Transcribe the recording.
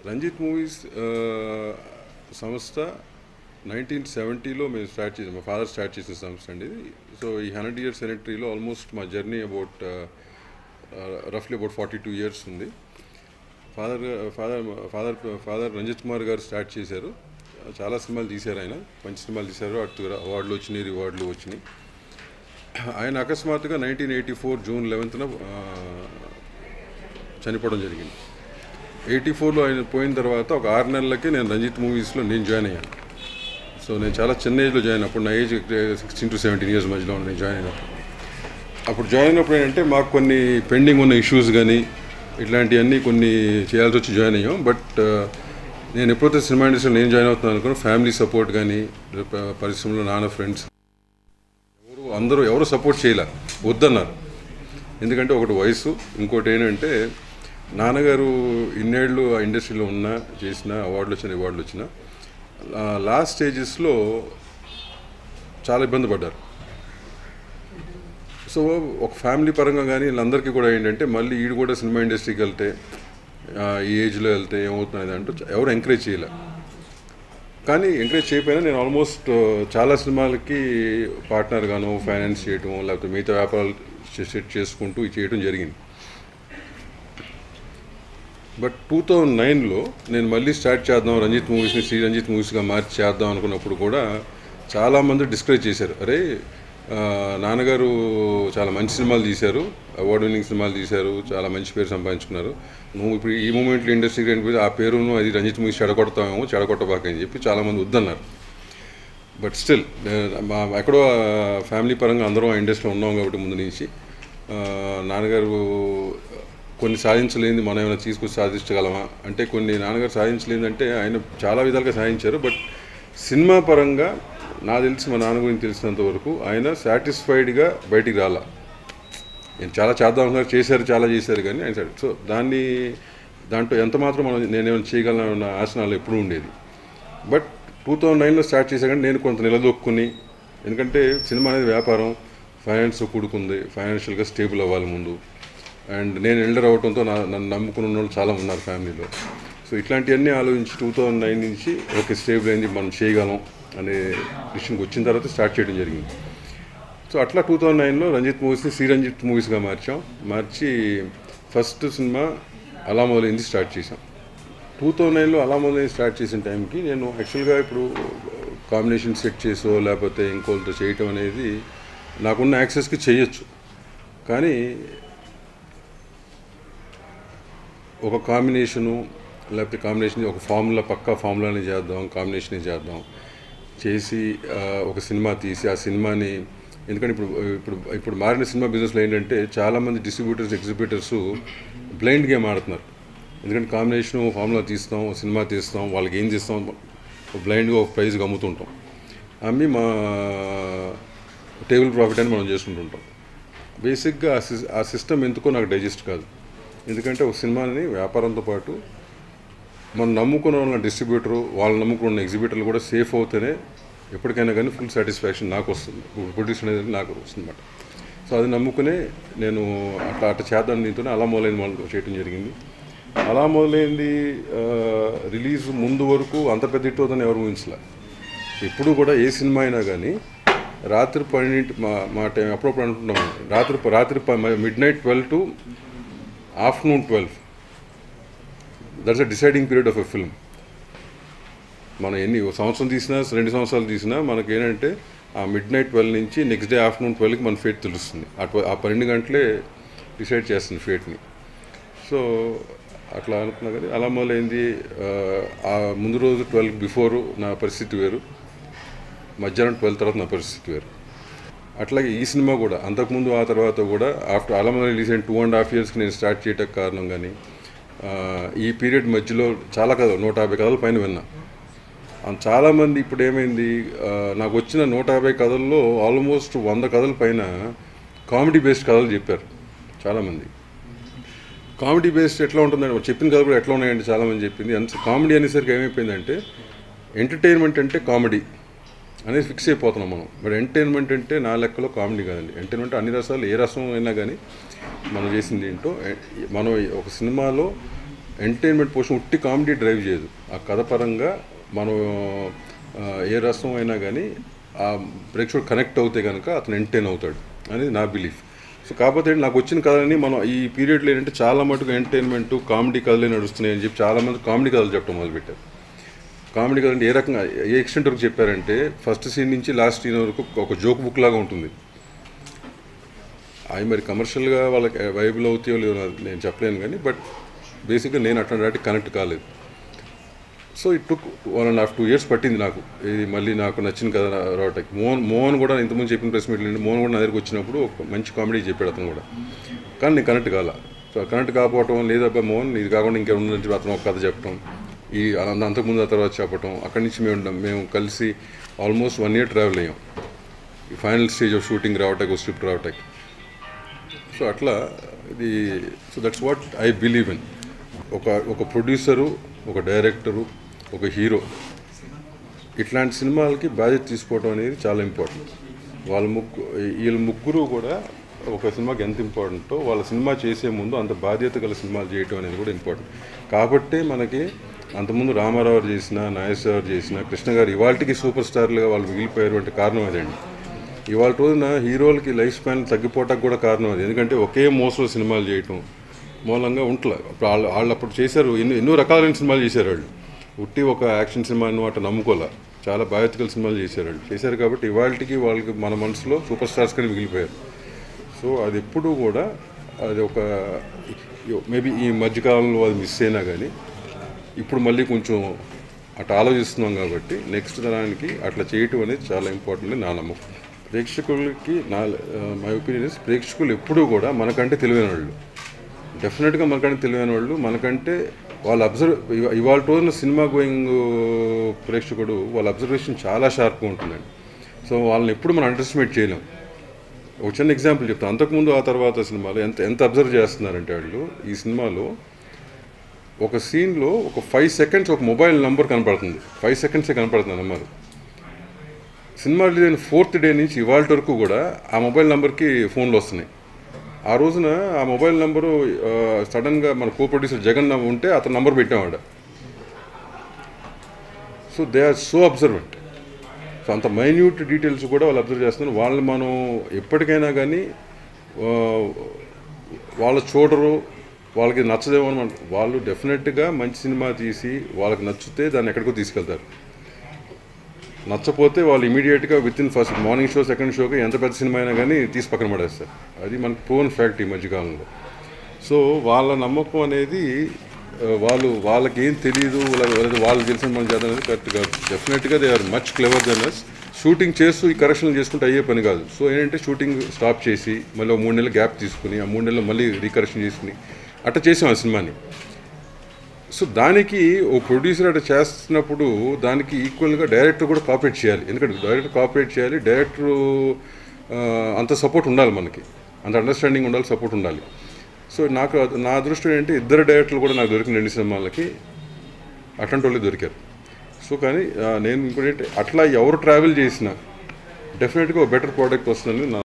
Ranjith movies ఆ, సంస్థ nineteen సెవెంటీలో మేము స్టార్ట్ చేసాం మా ఫాదర్ స్టార్ట్ చేసిన సంస్థ అండి ఇది సో ఈ హండ్రెడ్ ఇయర్స్ సెనెటరీలో ఆల్మోస్ట్ మా జర్నీ అబౌట్ రఫ్లీ అబౌట్ ఫార్టీ టూ ఇయర్స్ ఉంది father father father father Ranjith Kumar garu start చేశారు చాలా సినిమాలు తీశారు ఆయన మంచి సినిమాలు తీశారు అటు అవార్డులు వచ్చినాయి రివార్డులు వచ్చినాయి ఆయన అకస్మాత్తుగా నైన్టీన్ ఎయిటీ ఫోర్ జూన్ లెవెన్త్న చనిపోవడం జరిగింది ఎయిటీ ఫోర్లో ఆయన పోయిన తర్వాత ఒక ఆరు నెలలకి నేను రంజిత్ మూవీస్లో నేను జాయిన్ అయ్యాను సో నేను చాలా చిన్న ఏజ్లో జాయిన్ అప్పుడు నా age sixteen to seventeen years మధ్యలో నేను జాయిన్ అయినప్పుడు అప్పుడు జాయిన్ అయినప్పుడు ఏంటంటే మాకు కొన్ని పెండింగ్ ఉన్న ఇష్యూస్ కానీ ఇట్లాంటివన్నీ కొన్ని చేయాల్సి వచ్చి జాయిన్ అయ్యాం బట్ నేను ఎప్పుడైతే సినిమా ఇండస్ట్రీలో నేను జాయిన్ అవుతున్నాను అనుకున్నా ఫ్యామిలీ సపోర్ట్ కానీ ప- పరిశ్రమలో నాన్న ఫ్రెండ్స్ ఎవరు అందరూ ఎవరు సపోర్ట్ చేయలే వద్దన్నారు ఎందుకంటే ఒకటి వయసు ఇంకోటి ఏంటంటే నాన్నగారు ఇన్నేళ్ళు ఆ ఇండస్ట్రీలో ఉన్నా చేసిన అవార్డులు వచ్చిన అవార్డులు వచ్చిన లాస్ట్ స్టేజెస్లో చాలా ఇబ్బంది పడ్డారు సో ఒక ఫ్యామిలీ పరంగా కానీ వీళ్ళందరికీ కూడా ఏంటంటే మళ్ళీ ఈడు కూడా సినిమా ఇండస్ట్రీకి వెళ్తే ఆ, ఈ ఏజ్లో వెళ్తే ఏమవుతున్నది అంటూ ఎవరు ఎంకరేజ్ చేయలే కానీ ఎంకరేజ్ చేయకపోయినా నేను ఆల్మోస్ట్ చాలా సినిమాలకి పార్ట్నర్ గాను ఫైనాన్స్ చేయటం లేకపోతే మిగతా వ్యాపారాలు సెట్ చేసుకుంటూ ఇది చేయడం జరిగింది బట్ టూ థౌజండ్ నైన్లో నేను మళ్ళీ స్టార్ట్ చేద్దాం రంజిత్ మూవీస్ని శ్రీ రంజిత్ మూవీస్గా మార్చి చేద్దాం అనుకున్నప్పుడు కూడా చాలామంది డిస్కరేజ్ చేశారు అరే ఆ, నాన్నగారు చాలా మంచి సినిమాలు తీశారు అవార్డు విన్నింగ్ సినిమాలు తీశారు చాలా మంచి పేరు సంపాదించుకున్నారు నువ్వు ఇప్పుడు ఈ మూమెంట్లో ఇండస్ట్రీకి వెళ్ళిపోయి ఆ పేరును అది రంజిత్ మూవీస్ చెడగొడతామేమో చెడగొట్టబాకని చెప్పి చాలామంది వద్దన్నారు బట్ స్టిల్ మా ఎక్కడో ఫ్యామిలీ పరంగా అందరం ఆ ఇండస్ట్రీలో ఉన్నాం కాబట్టి ముందు నుంచి ఆ, నాన్నగారు కొన్ని సాధించలేనిది మనం ఏమైనా తీసుకొచ్చి సాధించగలమా అంటే కొన్ని నాన్నగారు సాధించలేదంటే ఆయన చాలా విధాలుగా సాధించారు బట్ సినిమా పరంగా నా తెలిసి మా నాన్న గురించి తెలిసినంత వరకు ఆయన సాటిస్ఫైడ్గా బయటికి రాలా నేను చాలా చేద్దాం అనుకున్నారు చేశారు చాలా చేశారు కానీ ఆయన సాటి- సో దాన్ని దాంట్లో ఎంత మాత్రం మనం నేనేమైనా చేయగలను ఆసనాలు ఎప్పుడూ ఉండేది బట్ టూ థౌజండ్ నైన్లో స్టార్ట్ చేశా కానీ నేను కొంత నిలదొక్కుని ఎందుకంటే సినిమా అనేది వ్యాపారం ఫైనాన్స్ కూడుకుంది ఫైనాన్షియల్గా స్టేబుల్ అవ్వాలి ముందు అండ్ నేను ఎల్డర్ అవడంతో నా నన్ను నమ్ముకున్న వాళ్ళు చాలా ఉన్నారు ఫ్యామిలీలో సో ఇట్లాంటివన్నీ ఆలోచించి టూ థౌజండ్ నైన్ నుంచి ఓకే స్టేబుల్ అయింది మనం చేయగలం అనే డిసిషన్కి వచ్చిన తర్వాత స్టార్ట్ చేయడం జరిగింది సో అట్లా టూ థౌజండ్ నైన్లో రంజిత్ మూవీస్ని శ్రీ రంజిత్ మూవీస్గా మార్చాం మార్చి ఫస్ట్ సినిమా అలా మొదలైంది స్టార్ట్ చేసాం టూ థౌజండ్ నైన్లో అలా మొదలైంది స్టార్ట్ చేసిన టైంకి నేను యాక్చువల్గా ఇప్పుడు కాంబినేషన్ సెట్ చేసో లేకపోతే ఇంకోళ్ళతో చేయటం అనేది నాకున్న యాక్సెస్కి చేయొచ్చు కానీ ఒక కాంబినేషను లేకపోతే కాంబినేషన్ ఒక ఫార్ములా పక్కా ఫార్ములాని చేద్దాం కాంబినేషన్ చేద్దాం చేసి ఆ, ఒక సినిమా తీసి ఆ సినిమాని ఎందుకంటే ఇప్పుడు ఇప్పుడు ఇప్పుడు మారిన సినిమా బిజినెస్లో ఏంటంటే చాలామంది డిస్ట్రిబ్యూటర్స్ ఎగ్జిబ్యూటర్స్ బ్లైండ్ గేమ్ ఆడుతున్నారు ఎందుకంటే కాంబినేషన్ ఫార్ములా తీస్తాం సినిమా తీస్తాం వాళ్ళకి ఏం చేస్తాం బ్లైండ్గా ఒక ప్రైజ్కి అమ్ముతుంటాం అమ్మి మా టేబుల్ ప్రాఫిట్ అని మనం చేసుకుంటుంటాం బేసిక్గా ఆ సిస్ ఆ సిస్టమ్ ఎందుకో నాకు డైజెస్ట్ కాదు ఎందుకంటే ఒక సినిమాని వ్యాపారంతో పాటు మనం నమ్ముకున్న వాళ్ళ డిస్ట్రిబ్యూటరు వాళ్ళు నమ్ముకున్న ఎగ్జిబ్యూటర్లు కూడా సేఫ్ అవుతేనే ఎప్పటికైనా కానీ ఫుల్ సాటిస్ఫాక్షన్ నాకు వస్తుంది ప్రొడ్యూస్ అనేది నాకు వస్తుంది అనమాట సో అది నమ్ముకునే నేను అట్లా అట్లా చేద్దాం దీంతో అలా మొదలైంది మొదలు చేయడం జరిగింది అలా మొదలైంది రిలీజ్ ముందు వరకు అంత పెద్ద హిట్ అవుతుందని ఎవరు ఊహించలే ఎప్పుడు కూడా ఏ సినిమా అయినా కానీ రాత్రి పన్నెండు మా మా టైం అప్పుడప్పుడు అనుకుంటాం రాత్రి రాత్రి midnight twelve to afternoon twelve that's a deciding period of a film మనం ఎన్ని ఓ సంవత్సరం తీసినా రెండు సంవత్సరాలు తీసినా మనకి ఏంటంటే ఆ మిడ్ నైట్ ట్వెల్వ్ నుంచి నెక్స్ట్ డే ఆఫ్టర్నూన్ ట్వెల్వ్కి మన ఫేట్ తెలుస్తుంది ఆ ట్వ- ఆ పన్నెండు గంటలే డిసైడ్ చేస్తుంది ఫేట్ని సో అట్లా అనుకున్నా కానీ అలా మొదలైంది ఆ, ఆ ముందు రోజు ట్వెల్వ్ బిఫోర్ నా పరిస్థితి వేరు మధ్యాహ్నం ట్వెల్వ్ తర్వాత నా పరిస్థితి వేరు అట్లాగే ఈ సినిమా కూడా అంతకుముందు ఆ తర్వాత కూడా ఆఫ్టర్ అలా రిలీజ్ అయిన టూ అండ్ హాఫ్ ఇయర్స్కి నేను స్టార్ట్ చేయటం కారణం కానీ ఆ, ఈ పీరియడ్ మధ్యలో చాలా కథలు నూట యాభై కథల పైన విన్నా ఆ, చాలామంది ఇప్పుడు ఏమైంది ఆ, నాకు వచ్చిన నూట యాభై కథల్లో ఆల్మోస్ట్ వంద కథల పైన కామెడీ బేస్డ్ కథలు చెప్పారు చాలామంది కామెడీ బేస్డ్ ఎట్లా ఉంటుందండి వాళ్ళు చెప్పిన కథలు కూడా ఎట్లా ఉన్నాయంటే చాలామంది చెప్పింది అంత కామెడీ అనేసరికి ఏమైపోయిందంటే ఎంటర్టైన్మెంట్ అంటే కామెడీ అనేది ఫిక్స్ అయిపోతున్నాం మనం బట్ ఎంటర్టైన్మెంట్ అంటే నా లెక్కలో కామెడీ కాదండి ఎంటర్టైన్మెంట్ అన్ని రసాలు ఏ రసం అయినా కానీ మనం చేసింది ఏంటో ఎ- మనం ఒక సినిమాలో ఎంటర్టైన్మెంట్ పోర్షన్ ఉట్టి కామెడీ డ్రైవ్ చేయదు ఆ కథ పరంగా మనం ఆ, ఏ రసం అయినా కానీ ఆ ప్రేక్షకుడు కనెక్ట్ అవుతే కనుక అతను ఎంటర్టైన్ అవుతాడు అనేది నా బిలీఫ్ సో కాకపోతే ఏంటి, నాకు వచ్చిన కథని మనం ఈ పీరియడ్లో ఏంటంటే చాలా మటుకు ఎంటర్టైన్మెంట్ కామెడీ కథలే నడుస్తున్నాయి అని చెప్పి చాలా మంది కామెడీ కథలు చెప్పడం మొదలుపెట్టారు కామెడీ కథ అంటే ఏ రకంగా ఏ ఎక్స్టెంట్ వరకు చెప్పారంటే ఫస్ట్ సీన్ నుంచి లాస్ట్ సీన్ వరకు ఒక జోక్ బుక్ లాగా ఉంటుంది అవి మరి కమర్షియల్గా వాళ్ళకి వైబుల్ అవుతాయో లేదో నాకు నేను చెప్పలేను కానీ బట్ బేసిక్గా నేను అట్లాంటి వాటికి కనెక్ట్ కాలేదు so it took one and half two years పట్టింది నాకు ఇది మళ్ళీ నాకు నచ్చిన కథ రావటానికి మోహన్ మోహన్ కూడా ఇంతకుముందు చెప్పిన ప్రెస్ మీట్లో మోహన్ కూడా నా దగ్గరికి వచ్చినప్పుడు ఒక మంచి కామెడీ చెప్పాడు అతను కూడా కానీ నేను కనెక్ట్ కాల సో కనెక్ట్ కాకపోవటం లేదబ్బా మోహన్ ఇది కాకుండా ఇంకేముందని చెప్పి అతను ఒక కథ చెప్పడం ఈ అంత- అంతకుముందు ఆ తర్వాత చెప్పటం అక్కడి నుంచి మేము ఉండం- మేము కలిసి ఆల్మోస్ట్ వన్ ఇయర్ ట్రావెల్ అయ్యాం ఈ ఫైనల్ స్టేజ్ ఆఫ్ షూటింగ్ రావటానికి స్క్రిప్ట్ రావటానికి సో అట్లా ఇది so that's what I believe in ఒక ఒక ప్రొడ్యూసరు ఒక డైరెక్టరు ఒక హీరో ఇట్లాంటి సినిమాలకి బాధ్యత తీసుకోవడం అనేది చాలా ఇంపార్టెంట్ వాళ్ళ ముగ్గు వీళ్ళ ముగ్గురు కూడా ఒక సినిమాకి ఎంత ఇంపార్టెంటో వాళ్ళ సినిమా చేసే ముందు అంత బాధ్యత గల సినిమాలు చేయటం అనేది కూడా ఇంపార్టెంట్ కాబట్టి మనకి అంతకుముందు రామారావు గారు చేసిన నాగేశ్వర గారు చేసిన కృష్ణ గారు ఇవాళకి సూపర్ స్టార్లుగా వాళ్ళు మిగిలిపోయారు అంటే కారణం అదండి ఇవాళ రోజున హీరోలకి లైఫ్ స్పాన్ తగ్గిపోవటానికి కూడా కారణం అది ఎందుకంటే ఒకే మోసలో సినిమాలు చేయటం మూలంగా ఉంటలే అప్పుడు వాళ్ళు వాళ్ళు అప్పుడు చేశారు ఎన్నో ఎన్నో రకాలైన సినిమాలు చేశారు వాళ్ళు ఉట్టి ఒక యాక్షన్ సినిమాను అట్లా నమ్ముకోలే చాలా బాధ్యతగల సినిమాలు చేశారు వాళ్ళు చేశారు కాబట్టి ఇవాళకి వాళ్ళకి మన మనసులో సూపర్ స్టార్స్ కానీ మిగిలిపోయారు సో అది ఎప్పుడూ కూడా అది ఒక మేబీ ఈ మధ్యకాలంలో అది మిస్ అయినా కానీ ఇప్పుడు మళ్ళీ కొంచెం అట్లా ఆలోచిస్తున్నాం కాబట్టి నెక్స్ట్ తరానికి అట్లా చేయటం అనేది చాలా ఇంపార్టెంట్ అని నా నమ్మకం ప్రేక్షకులకి నా మై ఒపీనియన్ ఇస్ ప్రేక్షకులు ఎప్పుడూ కూడా మనకంటే తెలివైన వాళ్ళు డెఫినెట్గా మనకంటే తెలివైన వాళ్ళు మనకంటే వాళ్ళ అబ్జర్వ్ ఇవాళ రోజున సినిమా గోయింగ్ ప్రేక్షకుడు వాళ్ళ అబ్జర్వేషన్ చాలా షార్ప్గా ఉంటుందండి సో వాళ్ళని ఎప్పుడు మనం అండర్ ఎస్టిమేట్ చేయలేం ఒక చిన్న ఎగ్జాంపుల్ చెప్తాను అంతకుముందు ఆ తర్వాత సినిమాలో ఎంత ఎంత అబ్జర్వ్ చేస్తున్నారంటే వాళ్ళు ఈ సినిమాలో ఒక సీన్లో ఒక ఫైవ్ సెకండ్స్ ఒక మొబైల్ నెంబర్ కనపడుతుంది ఫైవ్ సెకండ్సే కనపడుతుంది నెంబర్ సినిమా రిలీజ్ అయిన ఫోర్త్ డే నుంచి ఇవాళ వరకు కూడా ఆ మొబైల్ నెంబర్కి ఫోన్లు వస్తున్నాయి ఆ రోజున ఆ మొబైల్ నెంబరు సడన్గా మన కో ప్రొడ్యూసర్ జగన్ ఉంటే అతను నంబర్ పెట్టామాడ so they are so observant so అంత మైన్యూట్ డీటెయిల్స్ కూడా వాళ్ళు అబ్జర్వ్ చేస్తున్నారు వాళ్ళు మనం ఎప్పటికైనా కానీ ఆ, వాళ్ళు చూడరు వాళ్ళకి నచ్చదేమో అని మనం- వాళ్ళు డెఫినెట్గా మంచి సినిమా తీసి వాళ్ళకి నచ్చితే దాన్ని ఎక్కడికో తీసుకెళ్తారు నచ్చపోతే వాళ్ళు ఇమీడియట్గా within first morning show second షోకి ఎంత పెద్ద సినిమా అయినా కానీ తీసి పక్కన పడేస్తారు అది మనకు పోన్ ఫ్యాక్ట్ ఈ మధ్యకాలంలో సో వాళ్ళ నమ్మకం అనేది ఆ, వాళ్ళు వాళ్ళకి ఏం తెలియదు లేదా వాళ్ళు తెలిసిన మన చేత అనేది కరెక్ట్ కాదు డెఫినెట్గా they are much clever than us shooting చేస్తూ ఈ కరెక్షన్లు చేసుకుంటే అయ్యే పని కాదు సో ఏంటంటే షూటింగ్ స్టాప్ చేసి మళ్ళీ ఒక మూడు నెలలు గ్యాప్ తీసుకుని ఆ మూడు నెలలు మళ్ళీ రీకరెక్షన్ చేసుకుని అట్లా చేసాం ఆ సినిమాని సో దానికి ఓ ప్రొడ్యూసర్ అట్లా చేస్తున్నప్పుడు దానికి ఈక్వల్గా డైరెక్టర్ కూడా కోఆపరేట్ చేయాలి ఎందుకంటే డైరెక్టర్ కోఆపరేట్ చేయాలి డైరెక్టర్ అంత సపోర్ట్ ఉండాలి మనకి అంత అండర్స్టాండింగ్ ఉండాలి సపోర్ట్ ఉండాలి సో నాకు అది- నా అదృష్టం ఏంటి ఇద్దరు డైరెక్టర్లు కూడా నాకు దొరికిన రెండు సినిమాలకి అట్లాంటి వాళ్ళు దొరికారు సో కానీ ఆ, నేను ఇంకోటి ఏంటి అట్లా ఎవరు ట్రావెల్ చేసినా డెఫినెట్గా ఒక బెటర్ ప్రోడక్ట్ వస్తుందని నా